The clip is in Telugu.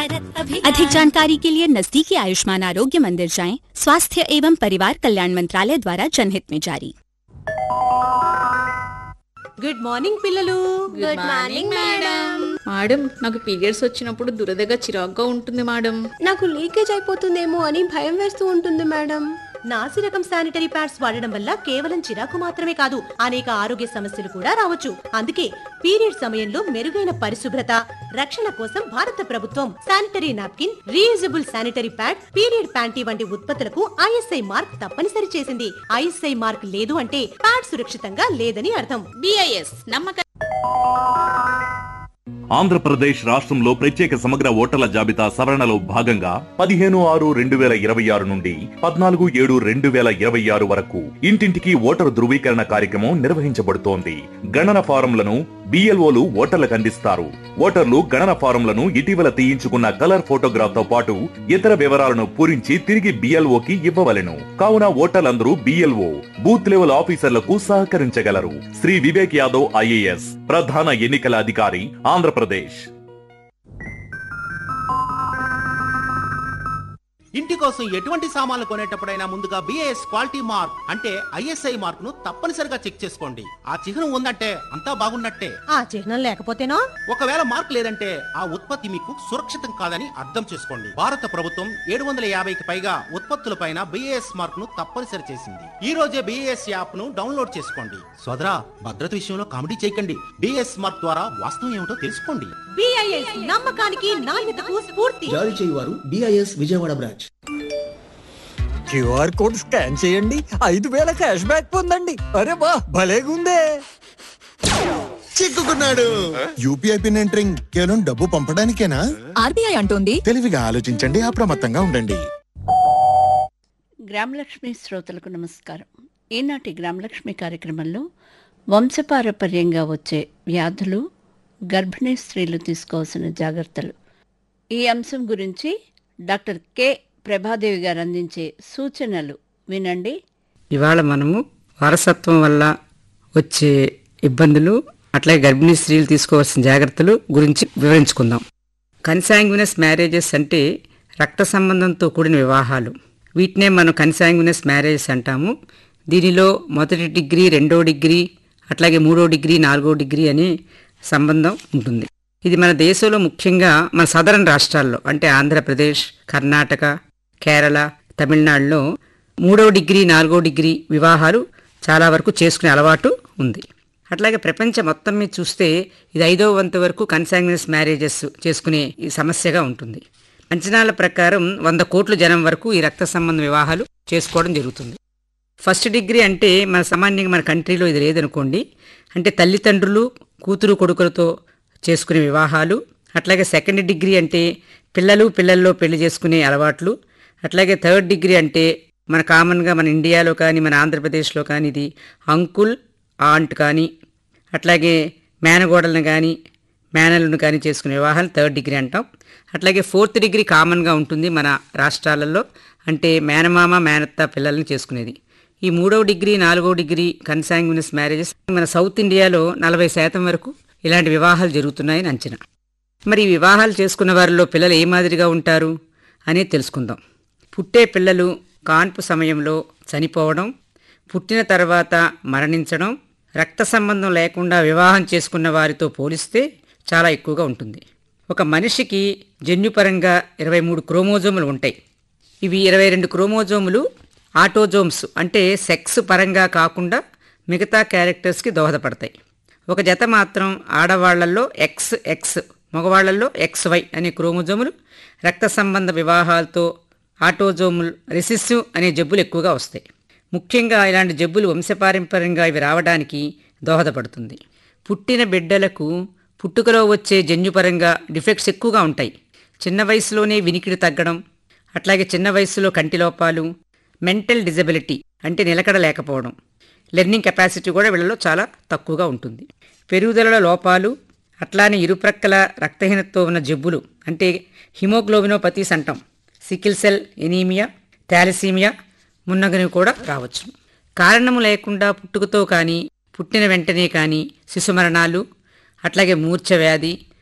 भारत अभियान अधिक जानकारी के लिए नजदीकी आयुष्मान आरोग्य मंदिर जाएं स्वास्थ्य एवं परिवार कल्याण मंत्रालय द्वारा जनहित में जारी గుడ్ మార్నింగ్ పిల్లలు गुड मॉर्निंग मैडम మేడం నాకు పీరియడ్స్ వచ్చినప్పుడు దురదగా చిరాగ్గా ఉంటుంది మేడం నాకు లీకేజ్ అయిపోతుందేమో అని భయం వేస్తూ ఉంటుంది మేడం నాసి రకం శానిటరీ ప్యాడ్స్ వాడడం వల్ల కేవలం చిరాకు మాత్రమే కాదు అనేక ఆరోగ్య సమస్యలు కూడా రావచ్చు అందుకే పీరియడ్ సమయంలో మెరుగైన పరిశుభ్రత రక్షణ కోసం భారత ప్రభుత్వం sanitary napkin reusable sanitary pad period panty వంటి ఉత్పత్తులకు ఐఎస్ఐ మార్క్ తప్పనిసరి చేసింది ఐఎస్ఐ మార్క్ లేదు అంటే ప్యాడ్ సురక్షితంగా లేదని అర్థం బిఐఎస్ నమ్మక ఆంధ్రప్రదేశ్ రాష్ట్రంలో ప్రత్యేక సమగ్ర ఓటర్ల జాబితా సవరణలో భాగంగా పదిహేను ఆరు రెండు వేల ఇరవై ఆరు నుండి పద్నాలుగు ఏడు రెండు వేల ఇరవై ఆరు వరకు ఇంటింటికి ఓటరు ధృవీకరణ కార్యక్రమం నిర్వహించబడుతోంది గణన ఫారంలను బిఎల్ఓలు ఓటర్లకు అందిస్తారు ఓటర్లు గణన ఫారంలను ఇటీవల తీయించుకున్న కలర్ ఫోటోగ్రాఫ్ తో పాటు ఇతర వివరాలను పూరించి తిరిగి బిఎల్ఓకి ఇవ్వవలెను కావున ఓటర్లందరూ బిఎల్ఓ బూత్ లెవెల్ ఆఫీసర్లకు సహకరించగలరు శ్రీ వివేక్ యాదవ్ ఐఏఎస్ ప్రధాన ఎన్నికల అధికారి ఆంధ్రప్రదేశ్ ఇంటి కోసం ఎటువంటి సామాన్లు కొనేటప్పుడైనా ముందుగా బిఏఎస్ క్వాలిటీ మార్క్ అంటే ఐఎస్ఐ మార్క్ ను తప్పనిసరిగా చెక్ చేసుకోండి ఆ చిహ్నం ఉందంటే అంతా బాగున్నట్టే ఆ చిహ్నం లేకపోతేనో ఒకవేళ మార్క్ లేదంటే ఆ ఉత్పత్తి మీకు సురక్షితం కాదని అర్థం చేసుకోండి భారత ప్రభుత్వం ఏడు వందల యాభైకి పైగా ఉత్పత్తులపైన బిఏఎస్ మార్క్ ను తప్పనిసరి చేసింది ఈ రోజే బిఏఎస్ యాప్ ను డౌన్లోడ్ చేసుకోండి సోదరా భద్రత విషయంలో కామెడీ చేయకండి బిఏఎస్ మార్క్ ద్వారా వాస్తవం ఏమిటో తెలుసుకోండి బిఐఎస్ నమ్మకానికి నాణ్యతకు స్ఫూర్తి జారీ చేయువారు BIS Vijayawada branch QR code scan చేయండి ఐదు వేల క్యాష్ బ్యాక్ పొందండి అరే వా భలేగుందే చిక్కుకున్నాడు యూపీఐ పిన్ ఎంటరింగ్ కేవలం డబ్బు పంపడానికేనా ఆర్బీఐ అంటోంది తెలివిగా ఆలోచించండి అప్రమత్తంగా ఉండండి గ్రామలక్ష్మి శ్రోతలకు నమస్కారం ఈనాటి గ్రామలక్ష్మి కార్యక్రమంలో వంశపారపర్యంగా వచ్చే వ్యాధులు గర్భిణీ స్త్రీలు తీసుకోవాల్సిన జాగ్రత్తలు ఈ అంశం గురించి డాక్టర్ కె ప్రభాదేవి గారు అందించే సూచనలు వినండి ఇవాళ మనము వారసత్వం వల్ల వచ్చే ఇబ్బందులు అట్లాగే గర్భిణీ స్త్రీలు తీసుకోవాల్సిన జాగ్రత్తలు గురించి వివరించుకుందాం కన్సాంగ్యునస్ మ్యారేజెస్ అంటే రక్త సంబంధంతో కూడిన వివాహాలు వీటినే మనం కన్సాంగ్యునస్ మ్యారేజెస్ అంటాము దీనిలో మొదటి డిగ్రీ రెండో డిగ్రీ అట్లాగే మూడో డిగ్రీ నాలుగో డిగ్రీ అనే సంబంధం ఉంటుంది ఇది మన దేశంలో ముఖ్యంగా మన సదరన్ రాష్ట్రాల్లో అంటే ఆంధ్రప్రదేశ్ కర్ణాటక కేరళ తమిళనాడులో మూడో డిగ్రీ నాలుగో డిగ్రీ వివాహాలు చాలా వరకు చేసుకునే అలవాటు ఉంది అట్లాగే ప్రపంచం మొత్తం మీద చూస్తే ఇది ఐదో వంతు వరకు కన్సాంగ్నస్ మ్యారేజెస్ చేసుకునే ఈ సమస్యగా ఉంటుంది అంచనాల ప్రకారం వంద కోట్ల జనం వరకు ఈ రక్త సంబంధ వివాహాలు చేసుకోవడం జరుగుతుంది ఫస్ట్ డిగ్రీ అంటే మన సామాన్యంగా మన కంట్రీలో ఇది లేదనుకోండి అంటే తల్లిదండ్రులు కూతురు కొడుకులతో చేసుకునే వివాహాలు అట్లాగే సెకండ్ డిగ్రీ అంటే పిల్లలు పిల్లల్లో పెళ్లి చేసుకునే అలవాట్లు అట్లాగే థర్డ్ డిగ్రీ అంటే మన కామన్గా మన ఇండియాలో కానీ మన ఆంధ్రప్రదేశ్లో కానీ ఇది అంకుల్ ఆంట్ కానీ అట్లాగే మేనగోడలను కానీ మేనలను కానీ చేసుకునే వివాహాలు థర్డ్ డిగ్రీ అంటాం అట్లాగే ఫోర్త్ డిగ్రీ కామన్గా ఉంటుంది మన రాష్ట్రాలలో అంటే మేనమామ మేనత్త పిల్లల్ని చేసుకునేది ఈ మూడవ డిగ్రీ నాలుగో డిగ్రీ కన్సాంగ్యునస్ మ్యారేజెస్ మన సౌత్ ఇండియాలో నలభై శాతం వరకు ఇలాంటి వివాహాలు జరుగుతున్నాయని అంచనా మరి ఈ వివాహాలు చేసుకున్న వారిలో పిల్లలు ఏ మాదిరిగా ఉంటారు అనేది తెలుసుకుందాం పుట్టే పిల్లలు కాన్పు సమయంలో చనిపోవడం పుట్టిన తర్వాత మరణించడం రక్త సంబంధం లేకుండా వివాహం చేసుకున్న వారితో పోలిస్తే చాలా ఎక్కువగా ఉంటుంది ఒక మనిషికి జన్యుపరంగా ఇరవై మూడు క్రోమోజోములు ఉంటాయి ఇవి ఇరవై రెండు క్రోమోజోములు ఆటోజోమ్స్ అంటే సెక్స్ పరంగా కాకుండా మిగతా క్యారెక్టర్స్కి దోహదపడతాయి ఒక జత మాత్రం ఆడవాళ్లలో ఎక్స్ ఎక్స్ మగవాళ్లలో ఎక్స్ వై అనే క్రోమోజోములు రక్త సంబంధ వివాహాలతో ఆటోజోముల్ రెసిసివ్ అనే జబ్బులు ఎక్కువగా వస్తాయి ముఖ్యంగా ఇలాంటి జబ్బులు వంశపారంపర్యంగా ఇవి రావడానికి దోహదపడుతుంది పుట్టిన బిడ్డలకు పుట్టుకలో వచ్చే జన్యుపరంగా డిఫెక్ట్స్ ఎక్కువగా ఉంటాయి చిన్న వయసులోనే వినికిడి తగ్గడం అట్లాగే చిన్న వయసులో కంటి లోపాలు మెంటల్ డిజబిలిటీ అంటే నిలకడ లేకపోవడం లెర్నింగ్ కెపాసిటీ కూడా వీళ్ళలో చాలా తక్కువగా ఉంటుంది పెరుగుదలలో లోపాలు అట్లానే ఇరుప్రక్కల రక్తహీనతతో ఉన్న జబ్బులు అంటే హిమోగ్లోబినోపతీస్ అంటాం సికిల్ సెల్ ఎనీమియా థాలసీమియా మున్నగనివి కూడా రావచ్చు కారణము లేకుండా పుట్టుకతో కానీ పుట్టిన వెంటనే కానీ శిశు మరణాలు అట్లాగే మూర్ఛ వ్యాధి